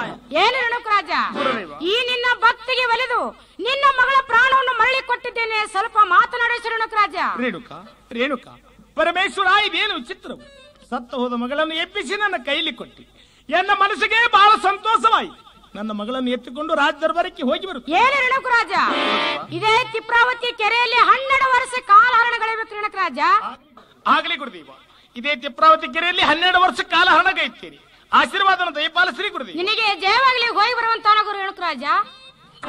ಏನು ರೇಣುಕರಾಜ ಗುರುದೇವ. ಈ ನಿನ್ನ ಭಕ್ತಿಗೆ ಒಲಿದು ನಿನ್ನ ಮಗಳ ಪ್ರಾಣವನ್ನು ಮರಳಿ ಕೊಟ್ಟಿದ್ದೇನೆ ಸ್ವಲ್ಪ ಮಾತನಾಡಿಸು ರೇಣುಕರಾಜ ರೇಣುಕ ರೇಣುಕ ಪರಮೇಶ್ವರ ಇದೇನು ವಿಚಿತ್ರವು ಸತ್ತ ಹೋದ ಮಗಳನ್ನು ಎಬ್ಬಿಸಿ ನನ್ನ ಕೈಲಿ ಕೊಟ್ಟಿ ನನ್ನ ಮನಸ್ಸಿಗೆ ಬಹಳ ಸಂತೋಷವಾಯಿತು ನನ್ನ ಮಗಳನ್ನು ಎತ್ತಿಕೊಂಡು ರಾಜ ದರ್ಬಾರಕ್ಕೆ ಹೋಗಿ ಬರುತ್ತೇನೆ ಏನು ರೇಣುಕರಾಜ ಇದೇ ತಿಪ್ರಾವತಿ ಕೆರೆಯಲ್ಲಿ ಹನ್ನೆರಡು ವರ್ಷ ಕಾಲಹರಣಗಳಿರ್ಬೇಕು ರೇಣುಕರಾಜ ಆಗಲಿ ಗುರುದೇವ ಇದೇ ತಿಪ್ರಾವತಿ ಕೆರೆಯಲ್ಲಿ ಹನ್ನೆರಡು ವರ್ಷ ಕಾಲ ಹಣ ಗೈತೀರಿ ಆಶೀರ್ವಾದನ ದಯಪಾಲಿಸ್ರಿ ಗುರುದೇವ ನಿನಗೆ ಜಯವಾಗಲಿ ಹೋಗಿ ಬರುವಂತಾನ ಗುರು ರೇಣುಕರಾಜ